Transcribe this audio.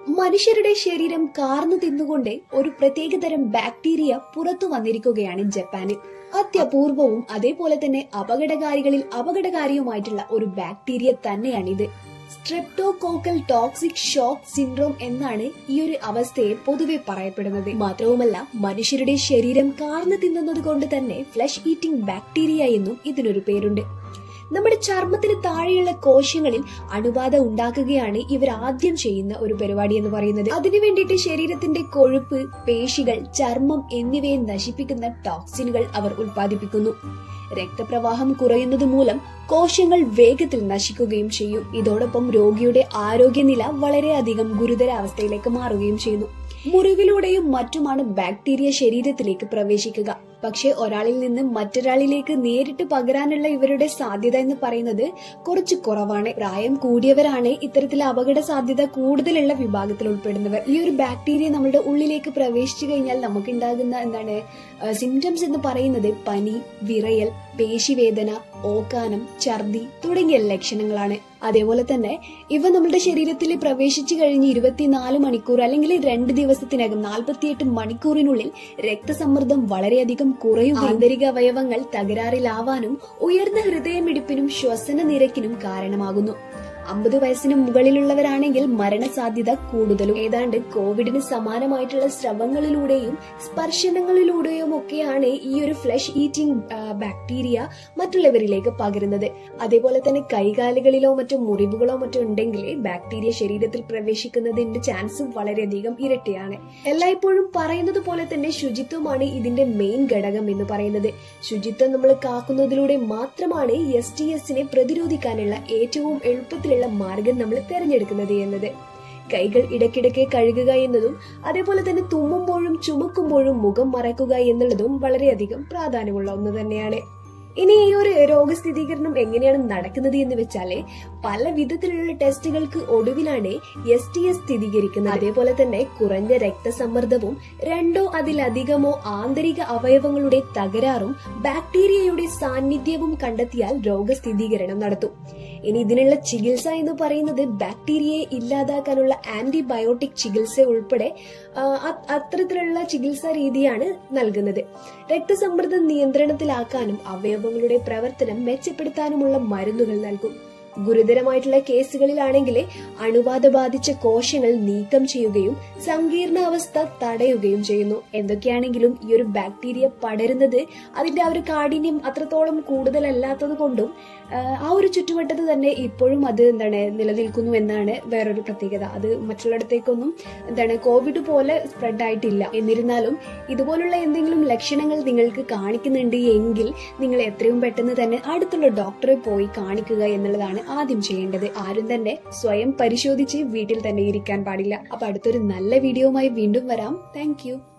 മനുഷ്യരുടെ ശരീരം കാർന്നു തിന്നുകൊണ്ട് ഒരു പ്രത്യേകതരം ബാക്ടീരിയ പുറത്തു വന്നിരിക്കുകയാണ് ജപ്പാനിൽ അത്യപൂർവവും അതേപോലെ തന്നെ അപകടകാരികളിൽ അപകടകാരിയുമായിട്ടുള്ള ഒരു ബാക്ടീരിയ തന്നെയാണിത് സ്ട്രെപ്റ്റോകോക്കൽ ടോക്സിക് ഷോക്ക് സിൻഡ്രോം എന്നാണ് ഈ ഒരു അവസ്ഥയെ പൊതുവെ പറയപ്പെടുന്നത് മാത്രവുമല്ല മനുഷ്യരുടെ ശരീരം കാർന്നു തിന്നുന്നത് കൊണ്ട് തന്നെ ഫ്ലഷ് ഈറ്റിംഗ് ബാക്ടീരിയ എന്നും ഇതിനൊരു പേരുണ്ട് നമ്മുടെ ചർമ്മത്തിന് താഴെയുള്ള കോശങ്ങളിൽ അണുബാധ ഉണ്ടാക്കുകയാണ് ഇവർ ആദ്യം ചെയ്യുന്ന ഒരു പരിപാടി എന്ന് പറയുന്നത് അതിനു വേണ്ടിയിട്ട് ശരീരത്തിന്റെ കൊഴുപ്പ് പേശികൾ ചർമ്മം എന്നിവയെ നശിപ്പിക്കുന്ന ടോക്സിനുകൾ അവർ ഉൽപ്പാദിപ്പിക്കുന്നു രക്തപ്രവാഹം കുറയുന്നത് മൂലം കോശങ്ങൾ വേഗത്തിൽ നശിക്കുകയും ചെയ്യും ഇതോടൊപ്പം രോഗിയുടെ ആരോഗ്യനില വളരെയധികം ഗുരുതരാവസ്ഥയിലേക്ക് മാറുകയും ചെയ്യുന്നു മുറിവിലൂടെയും മറ്റുമാണ് ബാക്ടീരിയ ശരീരത്തിലേക്ക് പ്രവേശിക്കുക പക്ഷെ ഒരാളിൽ നിന്ന് മറ്റൊരാളിലേക്ക് നേരിട്ട് പകരാനുള്ള ഇവരുടെ സാധ്യത എന്ന് പറയുന്നത് കുറച്ച് കുറവാണ് പ്രായം കൂടിയവരാണ് ഇത്തരത്തിൽ അപകട സാധ്യത കൂടുതലുള്ള വിഭാഗത്തിൽ ഉൾപ്പെടുന്നവർ ഈ ഒരു ബാക്ടീരിയ നമ്മുടെ ഉള്ളിലേക്ക് പ്രവേശിച്ചു കഴിഞ്ഞാൽ നമുക്കുണ്ടാകുന്ന എന്താണ് സിംറ്റംസ് എന്ന് പറയുന്നത് പനി വിറയൽ പേശിവേദന ഓക്കാനം ഛർദി തുടങ്ങിയ ലക്ഷണങ്ങളാണ് അതേപോലെ തന്നെ ഇവ നമ്മുടെ ശരീരത്തിൽ പ്രവേശിച്ചു കഴിഞ്ഞ് ഇരുപത്തിനാല് മണിക്കൂർ അല്ലെങ്കിൽ രണ്ട് ദിവസത്തിനകം നാൽപ്പത്തിയെട്ട് മണിക്കൂറിനുള്ളിൽ രക്തസമ്മർദ്ദം വളരെയധികം കുറയും ആന്തരിക അവയവങ്ങൾ തകരാറിലാവാനും ഉയർന്ന ഹൃദയമിടിപ്പിനും ശ്വസന നിരക്കിനും കാരണമാകുന്നു അമ്പത് വയസ്സിന് മുകളിലുള്ളവരാണെങ്കിൽ മരണസാധ്യത കൂടുതലും ഏതാണ്ട് കോവിഡിന് സമാനമായിട്ടുള്ള സ്രവങ്ങളിലൂടെയും സ്പർശനങ്ങളിലൂടെയും ഒക്കെയാണ് ഈ ഒരു ഫ്ലഷ് ഈറ്റിംഗ് ബാക്ടീരിയ മറ്റുള്ളവരിലേക്ക് പകരുന്നത് അതേപോലെ തന്നെ കൈകാലുകളിലോ മറ്റോ മുറിവുകളോ മറ്റോ ഉണ്ടെങ്കിൽ ബാക്ടീരിയ ശരീരത്തിൽ പ്രവേശിക്കുന്നതിന്റെ ചാൻസ് വളരെയധികം ഇരട്ടിയാണ് എല്ലായ്പ്പോഴും പറയുന്നത് പോലെ തന്നെ ശുചിത്വമാണ് ഇതിന്റെ മെയിൻ ഘടകം എന്ന് പറയുന്നത് ശുചിത്വം നമ്മൾ കാക്കുന്നതിലൂടെ മാത്രമാണ് എസ് ടി എസിനെ പ്രതിരോധിക്കാനുള്ള ഏറ്റവും എളുപ്പത്തിലുള്ള മാർഗം നമ്മൾ തിരഞ്ഞെടുക്കുന്നത് എന്നത് കൈകൾ ഇടയ്ക്കിടയ്ക്ക് കഴുകുക എന്നതും അതേപോലെ തന്നെ തുമ്മുമ്പോഴും ചുമക്കുമ്പോഴും മുഖം മറയ്ക്കുക എന്നുള്ളതും വളരെയധികം പ്രാധാന്യമുള്ള ഒന്ന് തന്നെയാണ് ഇനി ഈ ഒരു രോഗസ്ഥിരീകരണം എങ്ങനെയാണ് നടക്കുന്നത് എന്ന് വെച്ചാല് പല വിധത്തിലുള്ള ടെസ്റ്റുകൾക്ക് ഒടുവിലാണ് എസ് ടി എസ് സ്ഥിരീകരിക്കുന്നത് അതേപോലെ തന്നെ കുറഞ്ഞ രക്തസമ്മർദ്ദവും രണ്ടോ അതിലധികമോ ആന്തരിക അവയവങ്ങളുടെ തകരാറും ബാക്ടീരിയയുടെ സാന്നിധ്യവും കണ്ടെത്തിയാൽ രോഗസ്ഥിരീകരണം നടത്തും ഇനി ഇതിനുള്ള ചികിത്സ എന്ന് പറയുന്നത് ബാക്ടീരിയയെ ഇല്ലാതാക്കാനുള്ള ആന്റിബയോട്ടിക് ചികിത്സ ഉൾപ്പെടെ അത്തരത്തിലുള്ള ചികിത്സാ രീതിയാണ് നൽകുന്നത് രക്തസമ്മർദ്ദം നിയന്ത്രണത്തിലാക്കാനും അവയവങ്ങളുടെ പ്രവർത്തനം മെച്ചപ്പെടുത്താനുമുള്ള മരുന്നുകൾ നൽകും ഗുരുതരമായിട്ടുള്ള കേസുകളിലാണെങ്കിൽ അണുബാധ ബാധിച്ച കോശങ്ങൾ നീക്കം ചെയ്യുകയും സങ്കീർണ അവസ്ഥ തടയുകയും ചെയ്യുന്നു എന്തൊക്കെയാണെങ്കിലും ഈ ഒരു ബാക്ടീരിയ പടരുന്നത് അതിന്റെ ആ ഒരു കാഠിന്യം അത്രത്തോളം കൂടുതലല്ലാത്തത് കൊണ്ടും ആ ഒരു ചുറ്റുവട്ടത്ത് തന്നെ ഇപ്പോഴും അത് എന്താണ് നിലനിൽക്കുന്നു എന്നാണ് വേറൊരു പ്രത്യേകത അത് മറ്റുള്ളിടത്തേക്കൊന്നും എന്താണ് കോവിഡ് പോലെ സ്പ്രെഡ് ആയിട്ടില്ല എന്നിരുന്നാലും ഇതുപോലുള്ള എന്തെങ്കിലും ലക്ഷണങ്ങൾ നിങ്ങൾക്ക് കാണിക്കുന്നുണ്ട് എങ്കിൽ നിങ്ങൾ എത്രയും പെട്ടെന്ന് തന്നെ അടുത്തുള്ള ഡോക്ടറെ പോയി കാണിക്കുക എന്നുള്ളതാണ് ആദ്യം ചെയ്യേണ്ടത് ആരും തന്നെ സ്വയം പരിശോധിച്ച് വീട്ടിൽ തന്നെ ഇരിക്കാൻ പാടില്ല അപ്പൊ അടുത്തൊരു നല്ല വീഡിയോയുമായി വീണ്ടും വരാം താങ്ക്